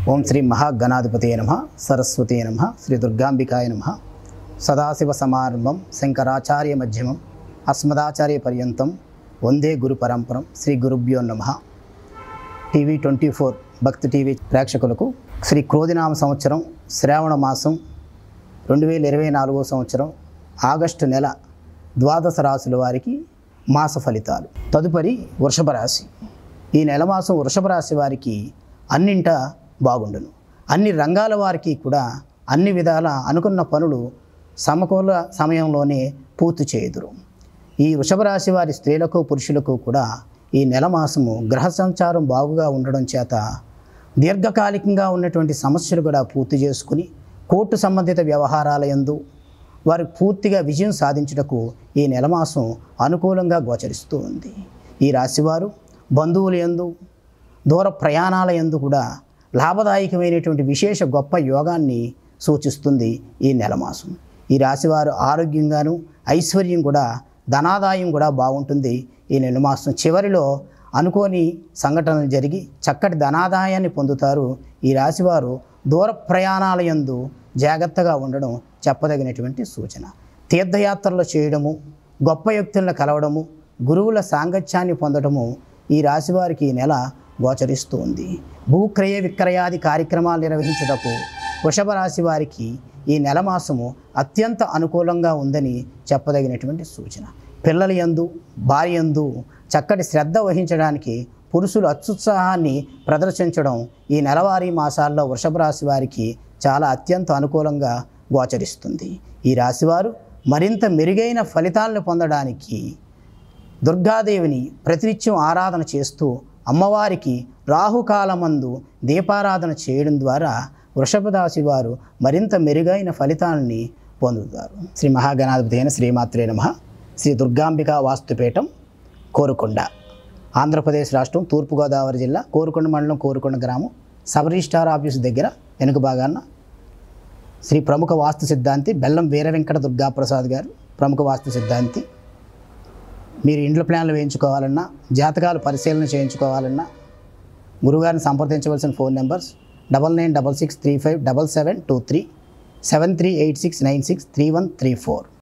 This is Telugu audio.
ఓం శ్రీ మహాగణాధిపతి నమ సరస్వతి నమ శ్రీ దుర్గాంబికాయ నమ సదాశివ సమారంభం శంకరాచార్య మధ్యమం అస్మదాచార్య పర్యంతం వందే గురు పరంపరం శ్రీ గురుభ్యో నమ TV twenty four Bhakti TV ప్రేక్షకులకు శ్రీ క్రోధినామ సంవత్సరం శ్రావణ మాసం రెండు వేల ఇరవై నాలుగో సంవత్సరం ఆగస్టు నెల ద్వాదశ రాశుల వారికి మాస ఫలితాలు తదుపరి వృషభ రాశి ఈ నెల మాసం వృషభ రాశి వారికి అన్నింట బాగుండును అన్ని రంగాల వారికి కూడా అన్ని విధాల అనుకున్న పనులు సమకూల సమయంలోనే పూర్తి చేయుదురు ఈ వృషభ రాశి వారి స్త్రీలకు పురుషులకు కూడా ఈ నెల మాసము గ్రహ సంచారం బాగుగా ఉండడం చేత దీర్ఘకాలికంగా ఉన్నటువంటి సమస్యలు కూడా పూర్తి చేసుకుని కోర్టు సంబంధిత వ్యవహారాల యందు వారు పూర్తిగా విజయం సాధించుటకు ఈ నెల మాసం అనుకూలంగా గోచరిస్తూ ఉంది ఈ రాశివారు బంధువుల యందు దూర ప్రయాణాల యందు కూడా లాభదాయకమైనటువంటి విశేష గొప్ప యోగాన్ని సూచిస్తుంది ఈ నెల మాసం ఈ రాశివారు ఆరోగ్యంగాను ఐశ్వర్యం కూడా ధనాదాయం కూడా బాగుంటుంది ఈ నెల మాసం చివరిలో అనుకోని సంఘటనలు జరిగి చక్కటి ధనాదాయాన్ని పొందుతారు ఈ రాశివారు దూర ప్రయాణాల యందు జాగ్రత్తగా ఉండడం చెప్పదగినటువంటి సూచన తీర్థయాత్రలు చేయడము గొప్ప వ్యక్తులను కలవడము గురువుల సాంగత్యాన్ని పొందడము ఈ రాశివారికి ఈ నెల గోచరిస్తూ ఉంది భూక్రయ విక్రయాది కార్యక్రమాలు నిర్వహించుటకు వృషభ రాశి వారికి ఈ నెల మాసము అత్యంత అనుకూలంగా ఉందని చెప్పదగినటువంటి సూచన పిల్లల యందు భార్య యందు చక్కటి శ్రద్ధ వహించడానికి పురుషులు అత్యుత్సాహాన్ని ప్రదర్శించడం ఈ నెలవారీ మాసాల్లో వృషభ రాశి వారికి చాలా అత్యంత అనుకూలంగా గోచరిస్తుంది ఈ రాశివారు మరింత మెరుగైన ఫలితాలను పొందడానికి దుర్గాదేవిని ప్రతినిత్యం ఆరాధన చేస్తూ అమ్మవారికి రాహుకాలమందు దీపారాధన చేయడం ద్వారా వృషభరాశి వారు మరింత మెరుగైన ఫలితాలని పొందుతారు శ్రీ మహాగణాధిపతి అయిన శ్రీమాత్రే నమ శ్రీ దుర్గాంబిక వాస్తుపీఠం కోరుకొండ ఆంధ్రప్రదేశ్ రాష్ట్రం తూర్పుగోదావరి జిల్లా కోరుకొండ మండలం కోరుకొండ గ్రామం సబ్ రిజిస్టార్ ఆఫీస్ దగ్గర వెనుక భాగాన శ్రీ ప్రముఖ వాస్తు సిద్ధాంతి బెల్లం వీర వెంకట దుర్గాప్రసాద్ గారు ప్రముఖ వాస్తు సిద్ధాంతి మీరు ఇండ్ల ప్లాన్లు వేయించుకోవాలన్నా జాతకాలు పరిశీలన చేయించుకోవాలన్నా గురుగారిని సంప్రదించవలసిన phone numbers double nine double six three five double seven two three seven three eight six nine six three one three four